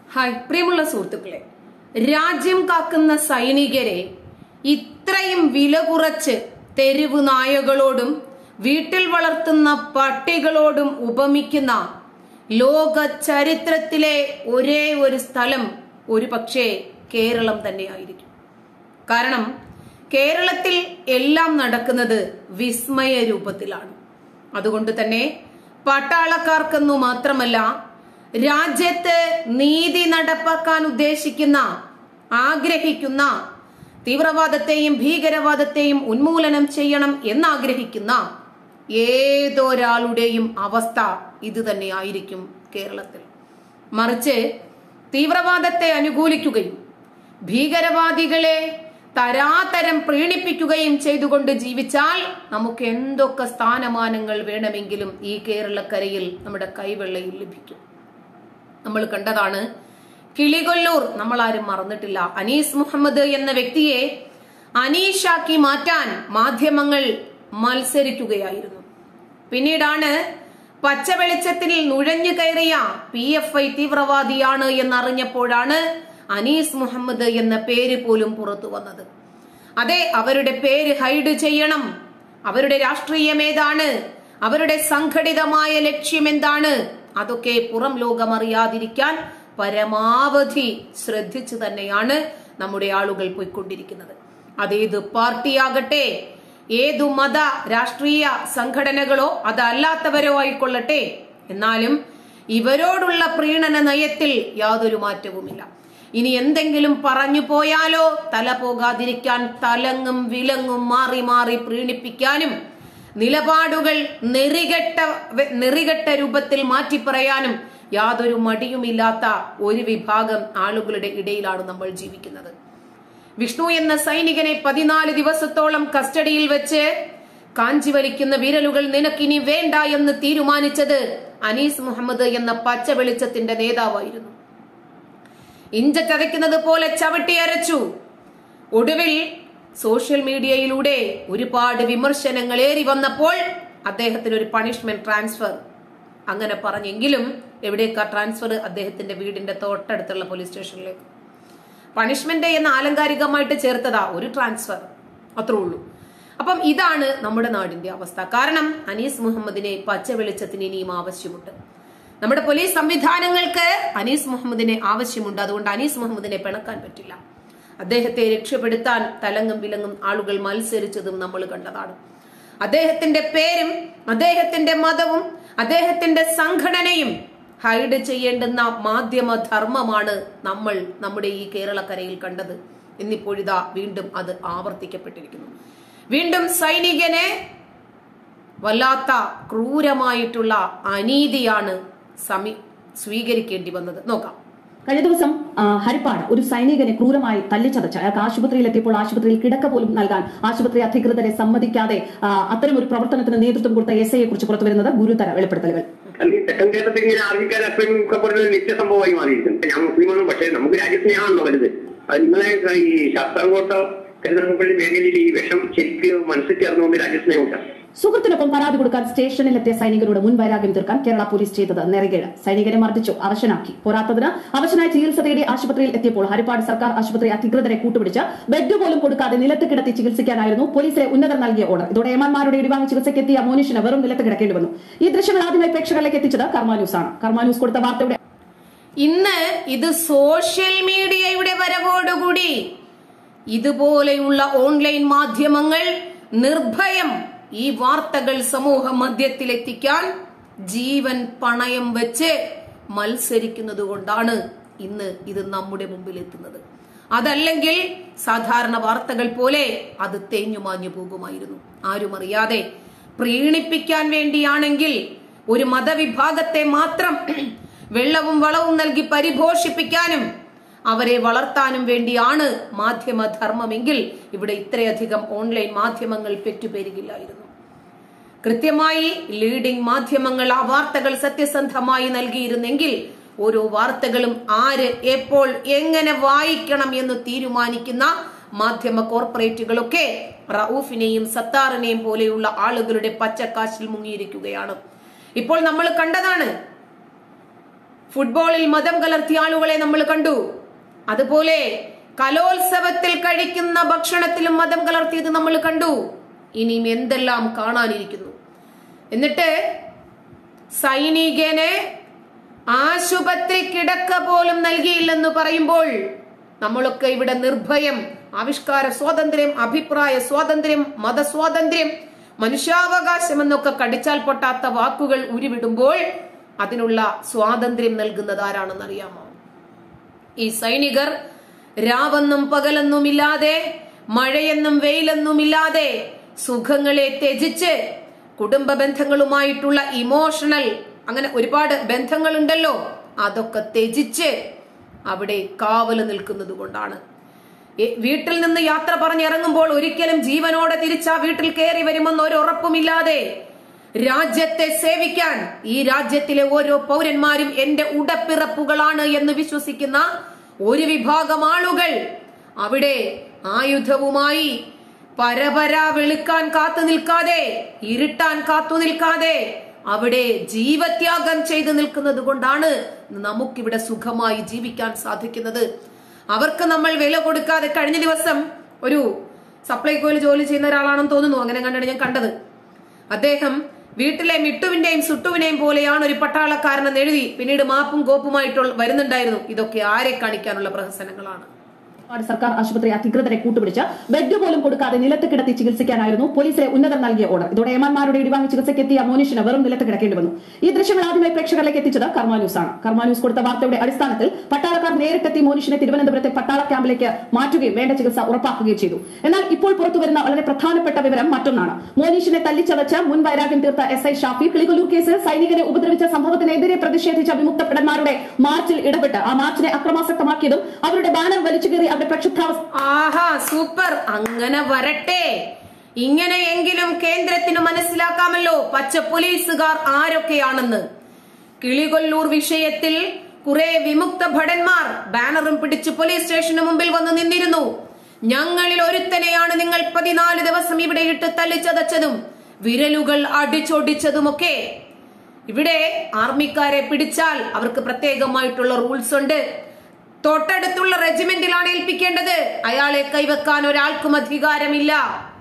Hi പ്രിയമുള്ള സുഹൃത്തുക്കളെ രാജ്യം കാക്കുന്ന സൈനികരെ ഇത്രയും വില കുറച്ച് തെരുവ് നായകളോടും വീട്ടിൽ വളർത്തുന്ന പട്ടികളോടും ഉപമിക്കുന്ന ലോക ചരിത്രത്തിലെ ഒരേ ഒരു സ്ഥലം ഒരു പക്ഷേ കേരളം തന്നെയായിരിക്കും കാരണം കേരളത്തിൽ എല്ലാം നടക്കുന്നത് വിസ്മയ രൂപത്തിലാണ് അതുകൊണ്ട് തന്നെ പട്ടാളക്കാർക്കെന്നു മാത്രമല്ല രാജ്യത്ത് നീതി നടപ്പാക്കാൻ ഉദ്ദേശിക്കുന്ന ആഗ്രഹിക്കുന്ന തീവ്രവാദത്തെയും ഭീകരവാദത്തെയും ഉന്മൂലനം ചെയ്യണം എന്നാഗ്രഹിക്കുന്ന ഏതൊരാളുടെയും അവസ്ഥ ഇത് തന്നെയായിരിക്കും കേരളത്തിൽ മറിച്ച് തീവ്രവാദത്തെ അനുകൂലിക്കുകയും ഭീകരവാദികളെ തരാതരം പ്രീണിപ്പിക്കുകയും ചെയ്തുകൊണ്ട് ജീവിച്ചാൽ നമുക്ക് എന്തൊക്കെ സ്ഥാനമാനങ്ങൾ വേണമെങ്കിലും ഈ കേരളക്കരയിൽ നമ്മുടെ കൈവെള്ളയിൽ ലഭിക്കും നമ്മൾ കണ്ടതാണ് കിളികൊല്ലൂർ നമ്മൾ ആരും മറന്നിട്ടില്ല അനീസ് മുഹമ്മദ് എന്ന വ്യക്തിയെ അനീഷാക്കി മാറ്റാൻ മാധ്യമങ്ങൾ മത്സരിക്കുകയായിരുന്നു പിന്നീടാണ് പച്ച വെളിച്ചത്തിൽ നുഴഞ്ഞു കയറിയ പി എഫ് ഐ തീവ്രവാദിയാണ് എന്നറിഞ്ഞപ്പോഴാണ് അനീസ് മുഹമ്മദ് എന്ന പേര് പോലും പുറത്തു വന്നത് അതെ അവരുടെ പേര് ഹൈഡ് ചെയ്യണം അവരുടെ രാഷ്ട്രീയം ഏതാണ് അവരുടെ സംഘടിതമായ ലക്ഷ്യം എന്താണ് അതൊക്കെ പുറം ലോകം അറിയാതിരിക്കാൻ പരമാവധി ശ്രദ്ധിച്ചു തന്നെയാണ് നമ്മുടെ ആളുകൾ പോയിക്കൊണ്ടിരിക്കുന്നത് അതേത് പാർട്ടിയാകട്ടെ ഏതു മത രാഷ്ട്രീയ സംഘടനകളോ അതല്ലാത്തവരോ ആയിക്കൊള്ളട്ടെ എന്നാലും ഇവരോടുള്ള പ്രീണന നയത്തിൽ യാതൊരു മാറ്റവുമില്ല ഇനി എന്തെങ്കിലും പറഞ്ഞു പോയാലോ തല പോകാതിരിക്കാൻ തലങ്ങും വിലങ്ങും മാറി മാറി പ്രീണിപ്പിക്കാനും നിലപാടുകൾ നെറികെട്ട നെറികെട്ട രൂപത്തിൽ മാറ്റി പറയാനും യാതൊരു മടിയുമില്ലാത്ത ഒരു വിഭാഗം ആളുകളുടെ ഇടയിലാണ് നമ്മൾ ജീവിക്കുന്നത് വിഷ്ണു എന്ന സൈനികനെ പതിനാല് ദിവസത്തോളം കസ്റ്റഡിയിൽ വെച്ച് കാഞ്ചി വലിക്കുന്ന വിരലുകൾ നിനക്കിനി വേണ്ട എന്ന് തീരുമാനിച്ചത് അനീസ് മുഹമ്മദ് എന്ന പച്ച വെളിച്ചത്തിന്റെ നേതാവായിരുന്നു ഇഞ്ച ചതയ്ക്കുന്നത് പോലെ ചവിട്ടി അരച്ചു ഒടുവിൽ സോഷ്യൽ മീഡിയയിലൂടെ ഒരുപാട് വിമർശനങ്ങൾ ഏറി വന്നപ്പോൾ അദ്ദേഹത്തിന് ഒരു പണിഷ്മെന്റ് ട്രാൻസ്ഫർ അങ്ങനെ പറഞ്ഞെങ്കിലും എവിടേക്കാ ട്രാൻസ്ഫർ അദ്ദേഹത്തിന്റെ വീടിന്റെ തൊട്ടടുത്തുള്ള പോലീസ് സ്റ്റേഷനിലേക്ക് പണിഷ്മെന്റ് എന്ന ആലങ്കാരികമായിട്ട് ചേർത്തതാ ഒരു ട്രാൻസ്ഫർ അത്രേ ഉള്ളൂ അപ്പം ഇതാണ് നമ്മുടെ നാടിന്റെ അവസ്ഥ കാരണം അനീസ് മുഹമ്മദിനെ പച്ച വെളിച്ചത്തിന് ഇനിയും ആവശ്യമുണ്ട് നമ്മുടെ പോലീസ് സംവിധാനങ്ങൾക്ക് അനീസ് മുഹമ്മദിനെ ആവശ്യമുണ്ട് അതുകൊണ്ട് അനീസ് മുഹമ്മദിനെ പിണക്കാൻ പറ്റില്ല അദ്ദേഹത്തെ രക്ഷപ്പെടുത്താൻ തലങ്ങും വിലങ്ങും ആളുകൾ മത്സരിച്ചതും നമ്മൾ കണ്ടതാണ് അദ്ദേഹത്തിന്റെ പേരും അദ്ദേഹത്തിന്റെ മതവും അദ്ദേഹത്തിന്റെ സംഘടനയും ഹൈഡ് ചെയ്യേണ്ടുന്ന മാധ്യമ ധർമ്മമാണ് നമ്മൾ നമ്മുടെ ഈ കേരളക്കരയിൽ കണ്ടത് ഇന്നിപ്പോഴിതാ വീണ്ടും അത് ആവർത്തിക്കപ്പെട്ടിരിക്കുന്നു വീണ്ടും സൈനികനെ വല്ലാത്ത ക്രൂരമായിട്ടുള്ള അനീതിയാണ് സമി സ്വീകരിക്കേണ്ടി വന്നത് നോക്കാം കഴിഞ്ഞ ദിവസം ആ, ഹരിപ്പാട് ഒരു സൈനികനെ ക്രൂരമായി തല്ലിച്ചതച്ച് അയാൾക്ക് ആശുപത്രിയിൽ എത്തിയപ്പോൾ ആശുപത്രിയിൽ കിടക്ക പോലും നൽകാൻ ആശുപത്രി അധികൃതരെ സമ്മതിക്കാതെ ആ, അത്തരം ഒരു പ്രവർത്തനത്തിന് നേതൃത്വം കൊടുത്ത എസ് ഐയെ കുറിച്ച് പുറത്തുവരുന്നത് ഗുരുതര വെളിപ്പെടുത്തലുകൾ അല്ലെങ്കിൽ തെക്കൻ കേരളത്തിൽ ഇങ്ങനെ അറിയിക്കാൻ അത്രയും ഒക്കെ പറഞ്ഞൊരു നിത്യസംഭവമായി മാറിയിരിക്കുന്നു ഞാൻ മുസ്ലിമാണ് പക്ഷേ നമുക്ക് രാജ്യസ്നേഹമാണല്ലോ വലുത് അത് നിങ്ങളെ ഈ ശാസ്താംകോട്ട കരുനാഗപ്പള്ളി മേഖലയിൽ ഈ വിഷം ശരിക്ക് മനസ്സിൽ ചേർന്നുകൊണ്ട് രാജ്യസ്നേഹമില്ല സുഹൃത്തിനൊപ്പം പരാതി കൊടുക്കാൻ സ്റ്റേഷനിലെത്തിയ സൈനികരുടെ മുൻ വൈരാഗ്യം തീർക്കാൻ കേരള പോലീസ് ചെയ്തത് നെറുകേട് സൈനികനെ മർദ്ദിച്ചു അവശനാക്കി പോരാത്തതിന് അവശനായി ചികിത്സ തേടി ആശുപത്രിയിൽ എത്തിയപ്പോൾ ഹരിപ്പാട് സർക്കാർ ആശുപത്രി അധികൃതരെ കൂട്ടുപിടിച്ച് ബെഡ് പോലും കൊടുക്കാതെ നിലത്ത് കിടത്തി ചികിത്സിക്കാനായിരുന്നു പോലീസിലെ ഉന്നതർ നൽകിയ ഓർഡർ ഇതോടെ ഏമാന്മാരുടെ ഇടിവാങ്ങി ചികിത്സയ്ക്ക് എത്തിയ മോനിഷിന് വെറും നിലത്ത് കിടക്കേണ്ടി വന്നു ഈ ദൃശ്യങ്ങൾ ആദ്യമായി പ്രേക്ഷകരിലേക്ക് എത്തിച്ചത് കർമ്മ ന്യൂസ് ആണ് കർമ്മ ന്യൂസ് കൊടുത്ത വാർത്തയുടെ ഇന്ന് ഇത് സോഷ്യൽ മീഡിയയുടെ വരവോടുകൂടി ഇതുപോലെയുള്ള ഓൺലൈൻ മാധ്യമങ്ങൾ നിർഭയം ഈ വാർത്തകൾ സമൂഹ മധ്യത്തിലെത്തിക്കാൻ ജീവൻ പണയം വെച്ച് മത്സരിക്കുന്നത് കൊണ്ടാണ് ഇന്ന് ഇത് നമ്മുടെ മുമ്പിൽ എത്തുന്നത് അതല്ലെങ്കിൽ സാധാരണ വാർത്തകൾ പോലെ അത് തേഞ്ഞു മാഞ്ഞു പോകുമായിരുന്നു ആരും അറിയാതെ പ്രീണിപ്പിക്കാൻ വേണ്ടിയാണെങ്കിൽ ഒരു മതവിഭാഗത്തെ മാത്രം വെള്ളവും വളവും നൽകി പരിപോഷിപ്പിക്കാനും അവരെ വളർത്താനും വേണ്ടിയാണ് മാധ്യമധർമ്മമെങ്കിൽ ഇവിടെ ഇത്രയധികം ഓൺലൈൻ മാധ്യമങ്ങൾ പെറ്റുപെരുകില്ലായിരുന്നു കൃത്യമായി ലീഡിംഗ് മാധ്യമങ്ങൾ ആ വാർത്തകൾ സത്യസന്ധമായി നൽകിയിരുന്നെങ്കിൽ ഓരോ വാർത്തകളും ആര് എപ്പോൾ എങ്ങനെ വായിക്കണം എന്ന് തീരുമാനിക്കുന്ന മാധ്യമ കോർപ്പറേറ്റുകളൊക്കെ റൌഫിനെയും സത്താറിനെയും പോലെയുള്ള ആളുകളുടെ പച്ചക്കാശിൽ മുങ്ങിയിരിക്കുകയാണ് ഇപ്പോൾ നമ്മൾ കണ്ടതാണ് ഫുട്ബോളിൽ മതം കലർത്തിയ ആളുകളെ നമ്മൾ കണ്ടു അതുപോലെ കലോത്സവത്തിൽ കഴിക്കുന്ന ഭക്ഷണത്തിലും മതം കലർത്തിയത് നമ്മൾ കണ്ടു ഇനിയും എന്തെല്ലാം കാണാനിരിക്കുന്നു എന്നിട്ട് സൈനികന് ആശുപത്രി കിടക്ക പോലും നൽകിയില്ലെന്ന് പറയുമ്പോൾ നമ്മളൊക്കെ ഇവിടെ നിർഭയം ആവിഷ്കാര സ്വാതന്ത്ര്യം അഭിപ്രായ സ്വാതന്ത്ര്യം മതസ്വാതന്ത്ര്യം മനുഷ്യാവകാശം എന്നൊക്കെ കടിച്ചാൽ പൊട്ടാത്ത വാക്കുകൾ ഉരുവിടുമ്പോൾ അതിനുള്ള സ്വാതന്ത്ര്യം നൽകുന്നത് ആരാണെന്ന് അറിയാമോ ഈ സൈനികർ രാവെന്നും പകലെന്നുമില്ലാതെ മഴയെന്നും വെയിലെന്നുമില്ലാതെ സുഖങ്ങളെ ത്യജിച്ച് കുടുംബ ബന്ധങ്ങളുമായിട്ടുള്ള ഇമോഷണൽ അങ്ങനെ ഒരുപാട് ബന്ധങ്ങളുണ്ടല്ലോ അതൊക്കെ ത്യജിച്ച് അവിടെ കാവല് നിൽക്കുന്നത് കൊണ്ടാണ് എ- വീട്ടിൽ നിന്ന് യാത്ര പറഞ്ഞിറങ്ങുമ്പോൾ ഒരിക്കലും ജീവനോടെ തിരിച്ചാ വീട്ടിൽ കയറി വരുമെന്ന് ഒരു ഉറപ്പുമില്ലാതെ രാജ്യത്തെ സേവിക്കാൻ ഈ രാജ്യത്തിലെ ഓരോ പൗരന്മാരും എന്റെ ഉടപ്പിറപ്പുകളാണ് എന്ന് വിശ്വസിക്കുന്ന ഒരു വിഭാഗം ആളുകൾ അവിടെ ആയുധവുമായി പരപര വെളുക്കാൻ കാത്തു നിൽക്കാതെ ഇരുട്ടാൻ കാത്തു നിൽക്കാതെ അവിടെ ജീവത്യാഗം ചെയ്തു നിൽക്കുന്നത് കൊണ്ടാണ് നമുക്കിവിടെ സുഖമായി ജീവിക്കാൻ സാധിക്കുന്നത് അവർക്ക് നമ്മൾ വില കൊടുക്കാതെ കഴിഞ്ഞ ദിവസം ഒരു സപ്ലൈകോയിൽ ജോലി ചെയ്യുന്ന ഒരാളാണെന്ന് തോന്നുന്നു അങ്ങനെ കണ്ടാണ് ഞാൻ കണ്ടത് അദ്ദേഹം വീട്ടിലെ മിട്ടുവിന്റെയും സുട്ടുവിനെയും പോലെയാണ് ഒരു പട്ടാളക്കാരനെന്ന് എഴുതി പിന്നീട് മാപ്പും കോപ്പുമായിട്ടുള്ള വരുന്നുണ്ടായിരുന്നു ഇതൊക്കെ ആരെ കാണിക്കാനുള്ള പ്രഹസനങ്ങളാണ് പാട് സർക്കാർ ആശുപത്രി അധികൃതരെ കൂട്ടുപിടിച്ച് ബെഡ് പോലും കൊടുക്കാതെ നിലത്ത് കിടത്തി ചികിത്സിക്കാനായിരുന്നു പോലീസിലെ ഉന്നതർ നൽകിയ ഓർഡർ ഇതോടെ എമാന്മാരുടെ ഇടിവാങ്ങി ചികിത്സയ്ക്കെത്തിയ മോനിഷിന് വെറും നിലത്ത് കിടക്കേണ്ടി വന്നു ഈ ദൃശ്യങ്ങൾ ആദ്യമായി പ്രേക്ഷകരിലേക്ക് എത്തിച്ചത് കർമ്മ ന്യൂസ് ആണ് കർമ്മ ന്യൂസ് കൊടുത്ത വാർത്തയുടെ അടിസ്ഥാനത്തിൽ പട്ടാളക്കാർ നേരിട്ടെത്തി മോനിഷിനെ തിരുവനന്തപുരത്തെ പട്ടാള ക്യാമ്പിലേക്ക് മാറ്റുകയും വേണ്ട ചികിത്സ ഉറപ്പാക്കുകയും ചെയ്തു എന്നാൽ ഇപ്പോൾ പുറത്തുവരുന്ന വളരെ പ്രധാനപ്പെട്ട വിവരം മറ്റൊന്നാണ് മോനീഷിനെ തല്ലിച്ചതച്ച് മുൻ വൈരാഗ്യം തീർത്ത എസ് ഐ ഷാഫി കിളികൊല്ലൂർ കേസിൽ സൈനികരെ ഉപദ്രവിച്ച സംഭവത്തിനെതിരെ പ്രതിഷേധിച്ച വിമുക്ത ഭടന്മാരുടെ മാർച്ചിൽ ഇടപെട്ട് ആ മാർച്ചിനെ അക്രമാസക്തമാക്കിയതും അവരുടെ ബാനർ വലിച്ചു കയറി അവരുടെ പ്രക്ഷുബ്ധാവസ്ഥ ആഹാ സൂപ്പർ അങ്ങനെ വരട്ടെ ഇങ്ങനെയെങ്കിലും കേന്ദ്രത്തിന് മനസ്സിലാക്കാമല്ലോ പച്ച പോലീസുകാർ ആരൊക്കെയാണെന്ന് കിളികൊല്ലൂർ വിഷയത്തിൽ കുറെ വിമുക്ത ഭടന്മാർ ബാനറും പിടിച്ച് പോലീസ് സ്റ്റേഷന് മുമ്പിൽ വന്ന് നിന്നിരുന്നു ഞങ്ങളിൽ ഒരുത്തനെയാണ് നിങ്ങൾ പതിനാല് ദിവസം ഇവിടെ ഇട്ട് തല്ലിച്ചതച്ചതും വിരലുകൾ അടിച്ചൊടിച്ചതുമൊക്കെ ഇവിടെ ആർമിക്കാരെ പിടിച്ചാൽ അവർക്ക് പ്രത്യേകമായിട്ടുള്ള റൂൾസ് ഉണ്ട് തൊട്ടടുത്തുള്ള റെജിമെന്റിലാണ് ഏൽപ്പിക്കേണ്ടത് അയാളെ കൈവെക്കാൻ ഒരാൾക്കും അധികാരമില്ല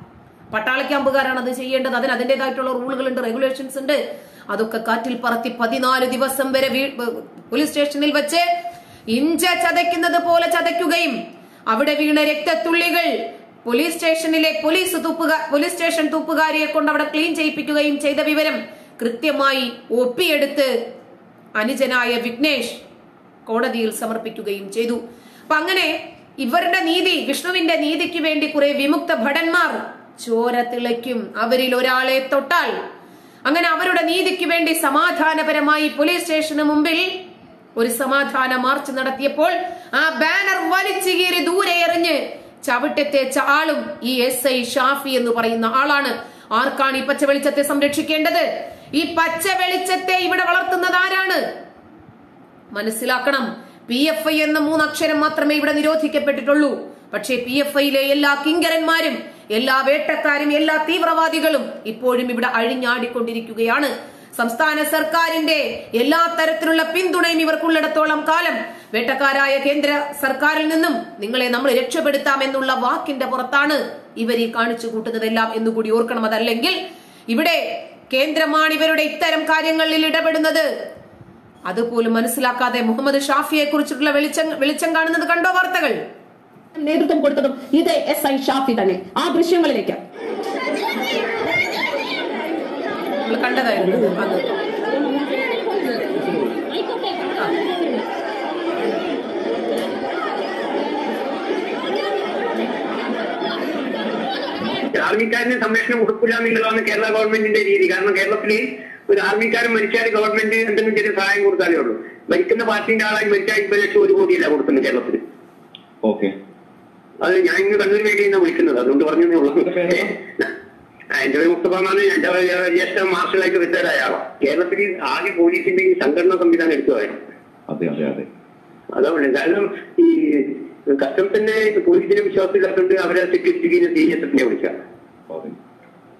പട്ടാള ക്യാമ്പുകാരാണ് അത് ചെയ്യേണ്ടത് അതിന് അതിന്റേതായിട്ടുള്ള റൂളുകളുണ്ട് റെഗുലേഷൻസ് ഉണ്ട് അതൊക്കെ കാറ്റിൽ പറത്തി പതിനാല് ദിവസം വരെ വീ- പോലീസ് സ്റ്റേഷനിൽ വെച്ച് ഇഞ്ച ചതയ്ക്കുന്നത് പോലെ ചതയ്ക്കുകയും അവിടെ വീണ രക്തത്തുള്ളികൾ പോലീസ് സ്റ്റേഷനിലെ പോലീസ് തൂപ്പുക പോലീസ് സ്റ്റേഷൻ തൂപ്പുകാരിയെ കൊണ്ട് അവിടെ ക്ലീൻ ചെയ്യിപ്പിക്കുകയും ചെയ്ത വിവരം കൃത്യമായി ഒപ്പിയെടുത്ത് അനുജനായ വിഘ്നേഷ് കോടതിയിൽ സമർപ്പിക്കുകയും ചെയ്തു അപ്പൊ അങ്ങനെ ഇവരുടെ നീതി വിഷ്ണുവിന്റെ നീതിക്ക് വേണ്ടി കുറെ വിമുക്ത ഭടന്മാർ ചോര തിളയ്ക്കും അവരിൽ ഒരാളെ തൊട്ടാൽ അങ്ങനെ അവരുടെ നീതിക്ക് വേണ്ടി സമാധാനപരമായി പോലീസ് സ്റ്റേഷന് മുമ്പിൽ ഒരു സമാധാന മാർച്ച് നടത്തിയപ്പോൾ ആ ബാനർ വലിച്ചു കീറി ദൂരെ എറിഞ്ഞ് ചവിട്ടത്തേച്ച ആളും ഈ എസ് ഐ ഷാഫി എന്ന് പറയുന്ന ആളാണ് ആർക്കാണ് ഈ പച്ച വെളിച്ചത്തെ സംരക്ഷിക്കേണ്ടത് ഈ പച്ച വെളിച്ചത്തെ ഇവിടെ വളർത്തുന്നത് ആരാണ് മനസ്സിലാക്കണം പി എഫ് ഐ എന്ന മൂന്നക്ഷരം മാത്രമേ ഇവിടെ നിരോധിക്കപ്പെട്ടിട്ടുള്ളൂ പക്ഷേ പി എഫ് ഐയിലെ എല്ലാ കിങ്കരന്മാരും എല്ലാ വേട്ടക്കാരും എല്ലാ തീവ്രവാദികളും ഇപ്പോഴും ഇവിടെ അഴിഞ്ഞാടിക്കൊണ്ടിരിക്കുകയാണ് സംസ്ഥാന സർക്കാരിന്റെ എല്ലാ തരത്തിലുള്ള പിന്തുണയും ഇവർക്കുള്ളിടത്തോളം കാലം വേട്ടക്കാരായ കേന്ദ്ര സർക്കാരിൽ നിന്നും നിങ്ങളെ നമ്മൾ രക്ഷപ്പെടുത്താമെന്നുള്ള വാക്കിന്റെ പുറത്താണ് ഇവർ ഈ കാണിച്ചു കൂട്ടുന്നതെല്ലാം എന്നുകൂടി ഓർക്കണം അതല്ലെങ്കിൽ ഇവിടെ കേന്ദ്രമാണ് ഇവരുടെ ഇത്തരം കാര്യങ്ങളിൽ ഇടപെടുന്നത് അതുപോലും മനസ്സിലാക്കാതെ മുഹമ്മദ് ഷാഫിയെ കുറിച്ചിട്ടുള്ള വെളിച്ചം വെളിച്ചം കാണുന്നത് കണ്ടോ വാർത്തകൾ നേതൃത്വം കൊടുത്തതും ഇതേ എസ് ഐ ഷാഫി തന്നെ ആ ദൃശ്യങ്ങളിലേക്ക് നമ്മൾ കണ്ടതായിരുന്നു അന്ന് ആർമിക്കാരന് സംരക്ഷണം കൊടുക്കില്ല എന്നുള്ളതാണ് കേരള ഗവൺമെന്റിന്റെ രീതി കാരണം കേരളത്തിൽ ഒരു ആർമിക്കാരൻ മരിച്ചാൽ ഗവൺമെന്റ് എന്തെങ്കിലും ചെറിയ സഹായം കൊടുത്താലേ ഉള്ളൂ മരിക്കുന്ന പാർട്ടിന്റെ ആളായി മരിച്ചാൽ ഇപ്പൊ ലക്ഷം ഒരു കോടിയല്ല കൊടുക്കുന്നത് കേരളത്തിൽ ഓക്കെ അത് ഞാൻ ഇന്ന് കണ്ണൂർ വേണ്ടി നിന്നാണ് വിളിക്കുന്നത് അതുകൊണ്ട് പറഞ്ഞതേ ഉള്ളൂ എന്റെ പേര്? ആ, എന്റെ പേര് മുസ്തഫ എന്നാണ് എന്റെ ജ്യേഷ്ഠ മാർഷലായിട്ട് റിട്ടയർഡ് ആയ ആളാണ് കേരളത്തിൽ ആകെ പോലീസിന്റെ ഈ സംഘടനാ സംവിധാനം എടുത്തുമായിരുന്നു അതെ അതെ അതെ അതുകൊണ്ട് കാരണം ഈ കസ്റ്റംസിന്റെ പോലീസിനെ വിശ്വാസമില്ലാത്തതുകൊണ്ട് അവരെ സെക്യൂരിറ്റിക്ക് സി എസ് എഫിനെ വിളിക്കുക അതെ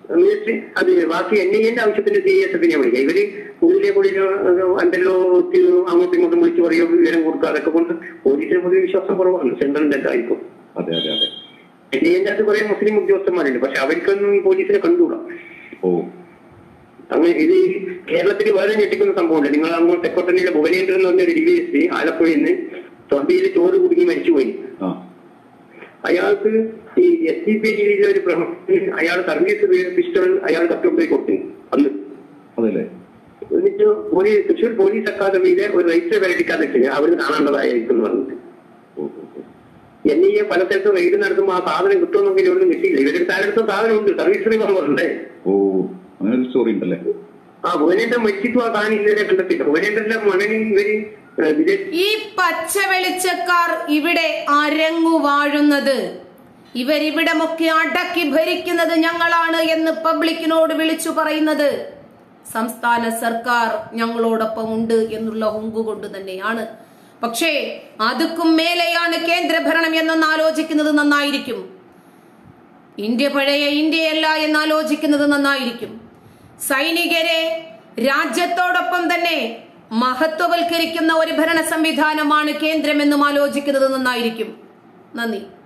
മിനിസ്റ്ററി അത് ബാക്കി എൻ ഐ എന്റെ ആവശ്യത്തിന് സി എസ് എഫിനെ വിളിക്കുക ഇവര് ഉള്ളിലെ കൂടിയിൽ എന്തെല്ലോ അങ്ങോട്ടും ഇങ്ങോട്ടും വിളിച്ചു പറയുക വിവരം കൊടുക്കുക അതൊക്കെ കൊണ്ട് പോലീസിന് പൊതുവെ വിശ്വാസം കുറവാണ് സെൻട്രലിന്റെ ഒക്കെ ആയിരിക്കും അതെ അതെ അതെ എൻ ഐ എന്റെ അകത്ത് കുറെ മുസ്ലിം ഉദ്യോഗസ്ഥന്മാരുണ്ട് പക്ഷെ അവർക്കൊന്നും ഈ പോലീസിനെ കണ്ടുകൂടാ ഓ അങ്ങനെ ഇത് കേരളത്തിൽ വേറെ ഞെട്ടിക്കുന്ന സംഭവമുണ്ട് നിങ്ങൾ അങ്ങോട്ട് തെക്കോട്ടനിലെ ഭുവനേന്ദ്രൻ എന്ന് പറഞ്ഞ ഒരു ഡി എസ് പി ആലപ്പുഴയിൽ നിന്ന് തൊണ്ടയിൽ ചോറ് കുടുങ്ങി മരിച്ചുപോയി ആ അയാൾക്ക് ഈ എസ് ഡി പി ജിയിലെ ഒരു പ്രമുഖന് അയാൾ സർവീസ് പിസ്റ്റൾ അയാൾ തട്ടുകൊണ്ടുപോയി കൊടുത്തു അന്ന് അതല്ലേ എന്നിട്ട് ഒരു തൃശ്ശൂർ പോലീസ് അക്കാദമിയിലെ ഒരു രജിസ്റ്റർ വരടിക്കാതെ അവര് കാണേണ്ടതായിരിക്കും എന്ന് പറഞ്ഞിട്ട് ഓ ഓ ഓ എൻ ഐ എ പല സ്ഥലത്തും റെയ്ഡ് നടത്തുമ്പോൾ ആ സാധനം കിട്ടുമെന്നെങ്കിൽ ഇവിടുന്ന് കിട്ടിയില്ല ഇവരുടെ താരത്തും സാധനം ഉണ്ട് സർവീസ് റിവോൾവറുണ്ട് ഓ അങ്ങനെ ഒരു സ്റ്റോറി ഉണ്ടല്ലേ ആ ഭുവനേന്ദ്രൻ മരിച്ചിട്ടും ആ സാധനം ഇതുവരെ കണ്ടെത്തില്ല ഭുവനേന്ദ്രന്റെ മകന് ഇവര് ഏഹ്, വിദേശ ഈ പച്ച വെളിച്ചക്കാർ ഇവിടെ അരങ്ങു വാഴുന്നത് ഇവരിവിടമൊക്കെ അടക്കി ഭരിക്കുന്നത് ഞങ്ങളാണ് എന്ന് പബ്ലിക്കിനോട് വിളിച്ചു പറയുന്നത് സംസ്ഥാന സർക്കാർ ഞങ്ങളോടൊപ്പം ഉണ്ട് എന്നുള്ള ഹുങ്കു കൊണ്ട് തന്നെയാണ് പക്ഷേ അതുക്കും മേലെയാണ് കേന്ദ്രഭരണം എന്നൊന്ന് ആലോചിക്കുന്നത് നന്നായിരിക്കും ഇന്ത്യ പഴയ ഇന്ത്യയല്ല എന്ന് ആലോചിക്കുന്നത് നന്നായിരിക്കും സൈനികരെ രാജ്യത്തോടൊപ്പം തന്നെ മഹത്വവൽക്കരിക്കുന്ന ഒരു ഭരണ സംവിധാനമാണ് കേന്ദ്രമെന്നും ആലോചിക്കുന്നത് നന്നായിരിക്കും നന്ദി